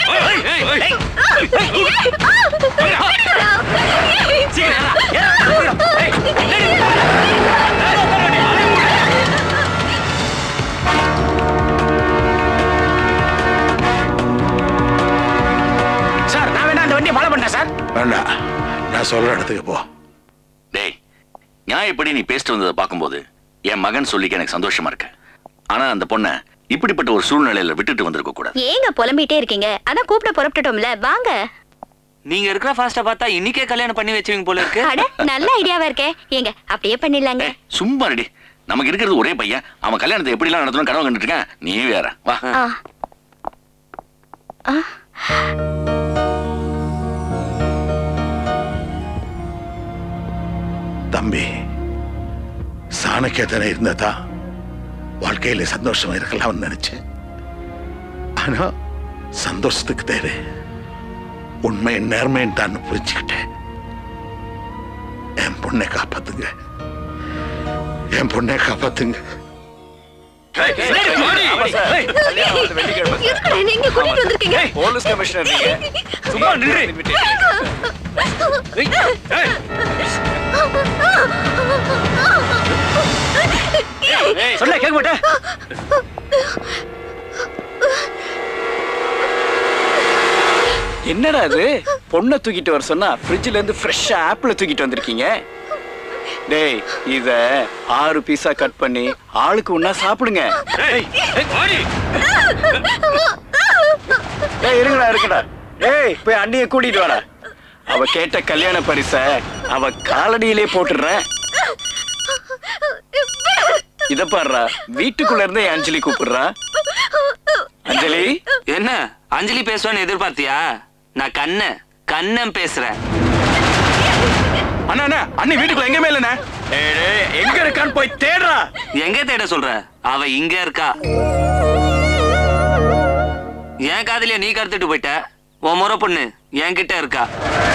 Sir நான் வேணா அந்த வண்டியை ஃபாலோ பண்ணேன் சார் வேண்டாம் நான் சொல்ற இடத்துக்கு போ டேய் நியாயப்படி நீ பேசிட்டு வந்ததை பார்க்கும்போது என் மகன் சொல்லிக்க எனக்கு சந்தோஷமா இருக்கு ஆனா அந்த பொண்ணை இப்படிப்பட்ட ஒரு சூழ்நிலையில விட்டுட்டு வந்திருக்க கூடாது ஏங்க புலம்பிட்டே இருக்கீங்க அதான் கூப்பிட புறப்பட்டுட்டோம்ல வாங்க நீங்க இருக்கிற ஃபாஸ்டா பார்த்தா இன்னைக்கே கல்யாணம் பண்ணி வச்சுவீங்க போல இருக்கு அட நல்ல ஐடியாவா இருக்கே ஏங்க அப்படியே பண்ணிடலாங்க ஏய், சும்மா ரெடி நமக்கு இருக்கிறது ஒரே பையன் அவன் கல்யாணத்தை எப்படி எல்லாம் நடத்தணும் கனவு கண்டுட்டு இருக்கான் நீ வேற வா ஆ. ஆ. தம்பி சாணக்கியத்தனை இருந்ததா வாழ்க்கையில சந்தோஷமா இருக்கலாம்னு நினைச்சேன் ஆனா சந்தோஷத்துக்கு தேவை உண்மை நேர்மைன்னு தான் புரிஞ்சுக்கிட்டேன் என் பொண்ணை காப்பாத்துங்க என் பொண்ணை காப்பாத்துங்க எதுக்குடா என்னை இங்க கூட்டிட்டு வந்திருக்கீங்க போலீஸ் கமிஷனர் நீங்க சும்மா நின்று சொல்ல கேட்க மாட்டேன் என்னடா இது பொண்ணை தூக்கிட்டு வர சொன்னா ஃப்ரிட்ஜ்ல இருந்து ஃப்ரெஷ்ஷா ஆப்பிள் தூக்கிட்டு வந்திருக்கீங்க டேய் இத ஆறு பீஸா கட் பண்ணி ஆளுக்கு ஒண்ணா சாப்பிடுங்க ஏய் இருங்கடா இருங்கடா ஏய் போய் அண்ணிய கூட்டிட்டு வாடா அவ கேட்ட கல்யாண பரிச அவ காலடியிலே போட்டுடுறேன் இத பாருடா வீட்டுக்குள்ள இருந்தே என் அஞ்சலி கூப்பிடுறா அஞ்சலி என்ன அஞ்சலி பேசுவான்னு எதிர்பார்த்தியா நான் கண்ணன் கண்ணன் பேசுறேன் அண்ணா அண்ணா அண்ணி வீட்டுக்குள்ள எங்கேயுமே இல்லண்ணே ஏய், டேய், எங்க இருக்கான்னு போய் தேடுறா எங்க தேட சொல்ற அவ இங்க இருக்கா என் காதலிய நீ கருத்துட்டு போயிட்ட உன் முறை பொண்ணு என்கிட்ட இருக்கா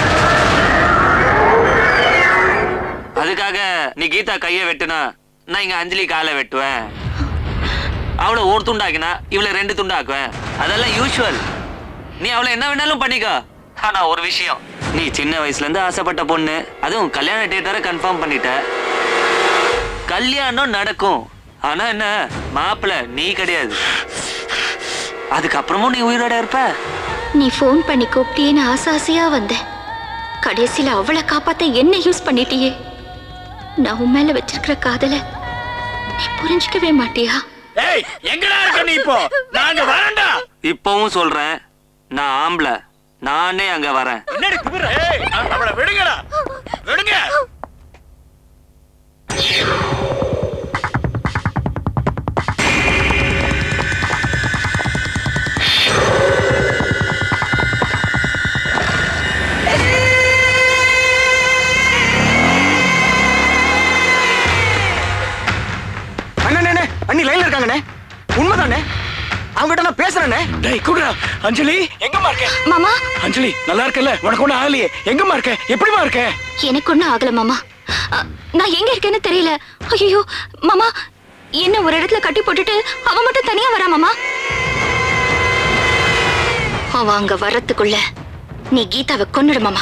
அதுக்காக நீ கீதா கைய வெட்டுனா நான் இங்க அஞ்சலி காலை வெட்டுவேன் அவளை ஒரு துண்டாக்கினா இவளை ரெண்டு துண்டாக்குவேன் அதெல்லாம் யூஷுவல் நீ அவளை என்ன வேணாலும் பண்ணிக்கோ ஆனா ஒரு விஷயம் நீ சின்ன வயசுல இருந்து ஆசைப்பட்ட பொண்ணு அதுவும் கல்யாண டேட் வரை கன்ஃபார்ம் பண்ணிட்ட கல்யாணம் நடக்கும் ஆனா என்ன மாப்பிள்ள நீ கிடையாது அதுக்கப்புறமும் நீ உயிரோட இருப்ப நீ ஃபோன் பண்ணி கூப்பிட்டியேன்னு ஆசை ஆசையா வந்தேன் கடைசியில அவளை காப்பாத்த என்ன யூஸ் பண்ணிட்டியே நான் உன் மேல வச்சிருக்கிற காதல நீ புரிஞ்சுக்கவே மாட்டியா ஏய் எங்கடா இருக்க நீ இப்போ நாங்க வரேன்டா இப்பவும் சொல்றேன் நான் ஆம்பளை நானே அங்க வரேன் என்னடி குபிர ஏய் அவளை விடுங்கடா விடுங்க அண்ணே அண்ணே, அண்ணி லைன்ல இருக்காங்கண்ணே உண்மைதானே அவங்ககிட்ட நான் பேசுறேனே டேய் குடுறா அஞ்சலி எங்கம்மா இருக்க மாமா அஞ்சலி நல்லா இருக்கல உனக்கு ஒண்ணு ஆகலையே எங்கம்மா இருக்க எப்படிமா இருக்க எனக்கு ஒண்ணும் ஆகல மாமா அ, நான் எங்க இருக்கேன்னு தெரியல ஐயோ மாமா என்ன ஒரு இடத்துல கட்டி போட்டுட்டு அவ மட்டும் தனியா வரா மாமா அவ அங்க வர்றதுக்குள்ள நீ கீதாவை கொன்னுடு மாமா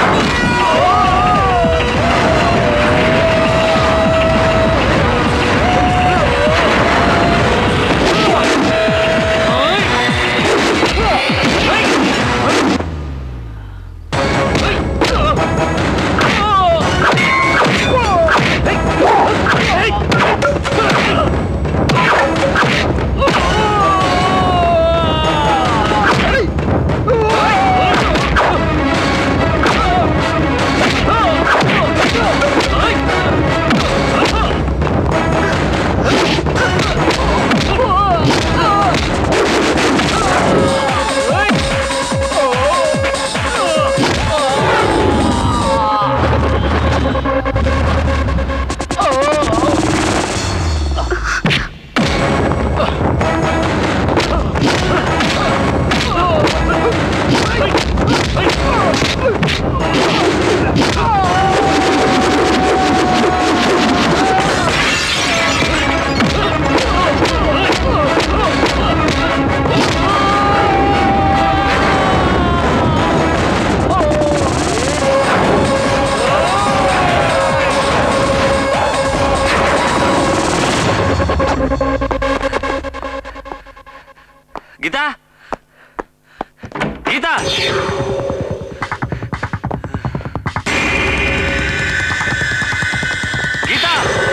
கீதா கீதா கீதா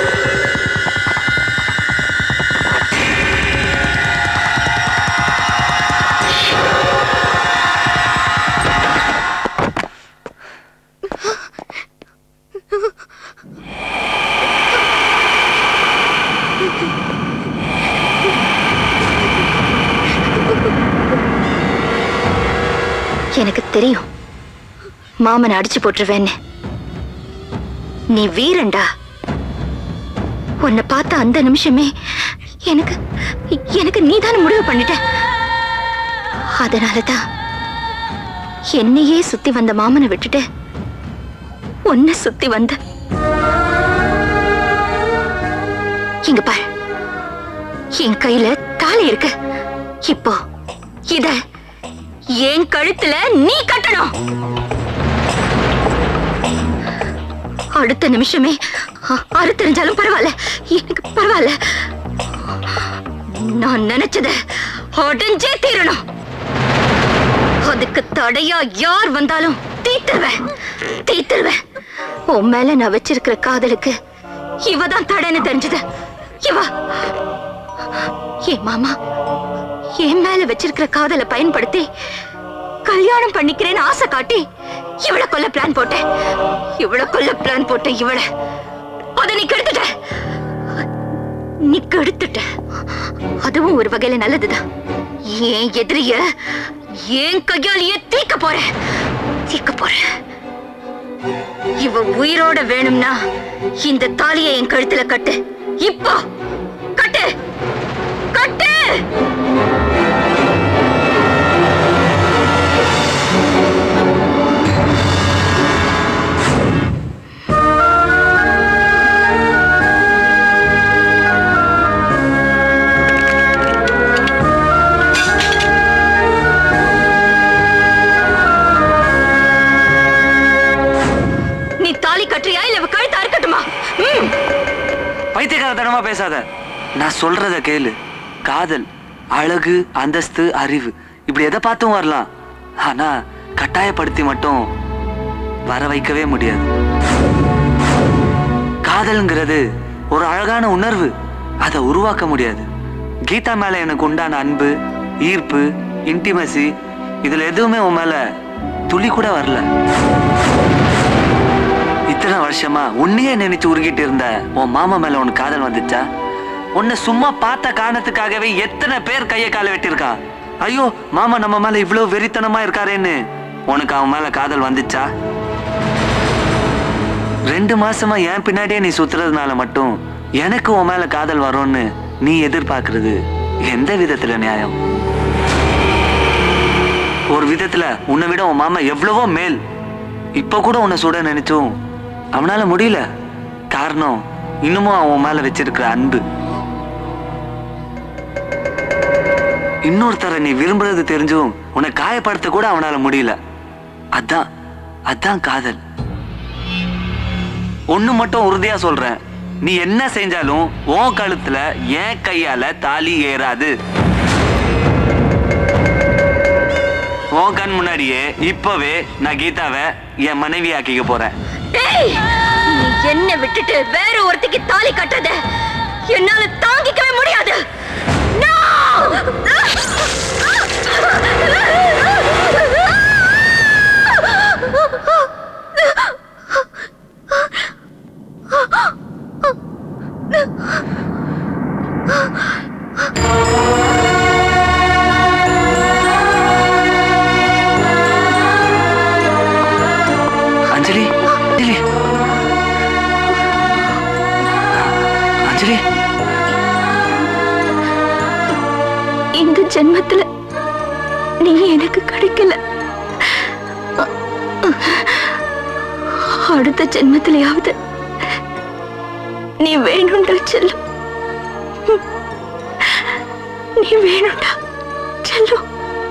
எனக்கு தெரியும் மாமனை அடிச்சு போட்டுருவேன்னு நீ வீரன்டா உன்னை பார்த்த அந்த நிமிஷமே எனக்கு எனக்கு நீதான முடிவு பண்ணிட்ட அதனாலதான் என்னையே சுத்தி வந்த மாமனை விட்டுட்டு உன்னை சுத்தி வந்த இங்க பாரு என் கையில தாலி இருக்கு இப்போ இத என் கழுத்துல நீ கட்டணும் அடுத்த நிமிஷமே அ- அறுத்தறிஞ்சாலும் பரவாயில்ல எனக்கு பரவாயில்ல நான் நினைச்சத அடைஞ்சே தீரணும் அதுக்கு தடையா யார் வந்தாலும் தீத்துருவேன் தீத்துருவேன் உன் மேல நான் வச்சிருக்கிற காதலுக்கு இவதான் தடைன்னு தெரிஞ்சது இவ என் மாமா என் மேல வச்சிருக்கிற காதலை பயன்படுத்தி கல்யாணம் பண்ணிக்கிறேன்னு ஆசை காட்டி இவளை கொல்ல பிளான் போட்டேன் இவளை கொல்ல பிளான் போட்டேன் இவளை அத நீ கெடுத்துட்ட நீ கெடுத்துட்ட அதுவும் ஒரு வகையில நல்லதுதான் ஏன் எதிரிய ஏன் கையாலேயே தீக்க போறேன் தீக்க போறேன் இவ உயிரோட வேணும்னா இந்த தாலியை என் கழுத்துல கட்டு இப்போ கட்டு கட்டு நீ தாலி கட்டுறியா இல்ல இவ கழுத்தா இருக்கட்டுமா ம் பைத்தியக்காரத்தனமா பேசாத நான் சொல்றத கேளு காதல் அழகு அந்தஸ்து அறிவு இப்படி எதை பார்த்தும் வரலாம் ஆனா கட்டாயப்படுத்தி மட்டும் வர வைக்கவே முடியாது காதல்ங்கிறது ஒரு அழகான உணர்வு அதை உருவாக்க முடியாது கீதா மேல எனக்கு உண்டான அன்பு ஈர்ப்பு இன்டிமசி இதுல எதுவுமே உன் மேல துளி கூட வரல இத்தனை வருஷமா உன்னையே நினைச்சு உருகிட்டு இருந்த உன் மாமா மேல உனக்கு காதல் வந்துச்சா உன்னை சும்மா பார்த்த காரணத்துக்காகவே எத்தனை பேர் கையை காலை வெட்டியிருக்கான் ஐயோ மாமா நம்ம மேல இவ்வளவு வெறித்தனமா இருக்காரேன்னு உனக்கு அவன் மேல காதல் வந்துச்சா ரெண்டு மாசமா என் பின்னாடியே நீ சுத்துறதுனால மட்டும் எனக்கு உன் மேல காதல் வரும்னு நீ எதிர்பார்க்கறது எந்த விதத்துல நியாயம் ஒரு விதத்துல உன்னை விட உன் மாமா எவ்வளவோ மேல் இப்ப கூட உன்னை சுட நினைச்சும் அவனால முடியல காரணம் இன்னமும் அவன் மேல வச்சிருக்கிற அன்பு இன்னொருத்தரை நீ விரும்புறது தெரிஞ்சும் உன்னை காயப்படுத்த கூட அவனால முடியல அதான் அதான் காதல் ஒண்ணு மட்டும் உறுதியா சொல்றேன் நீ என்ன செஞ்சாலும் உன் கழுத்துல என் கையால தாலி ஏறாது உன் கண் முன்னாடியே இப்பவே நான் கீதாவை என் மனைவி ஆக்கிக்க போறேன் டேய் நீ என்ன விட்டுட்டு வேற ஒருத்திக்கு தாலி கட்டுறத என்னால தாங்கிக்கவே முடியாது No! அஞ்சலி அஞ்சலி அஞ்சலி இந்த ஜென்மத்துல நீ எனக்கு கிடைக்கல அடுத்த ஜென்மத்திலேயாவது நீ வேணும்டா செல்லும் நீ வேணும்டா செல்லும்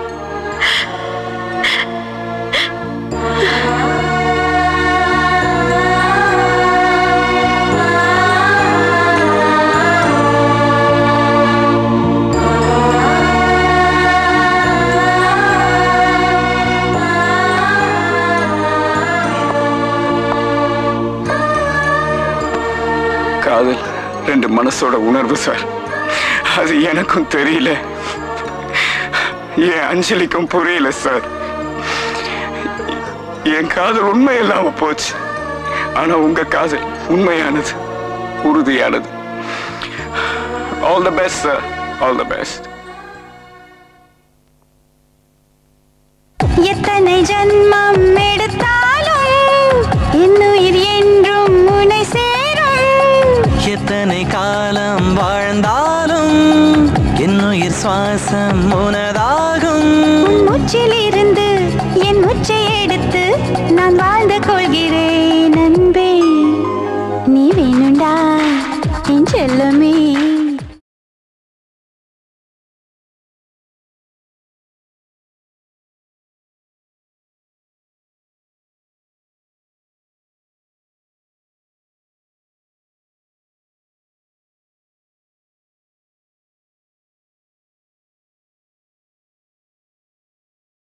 காதல் ரெண்டு மனசோட உணர்வு சார் அது எனக்கும் தெரியல என் அஞ்சலிக்கும் புரியல சார் என் காதல் உண்மை இல்லாம போச்சு ஆனா உங்க காதல் உண்மையானது உறுதியானது all the best sir all the best எத்தனை ஜன்மம் எடுத்தாலும் என்னுயிர் என்றும் உனை சேரும் எத்தனை காலம் வாழ்ந்தாலும் என்னுயிர் சுவாசம் உனதாகும் உன் மூச்சில் இருந்து என் மூச்சை எடுத்து நான் வாழ்ந்து கொள்கிறேன்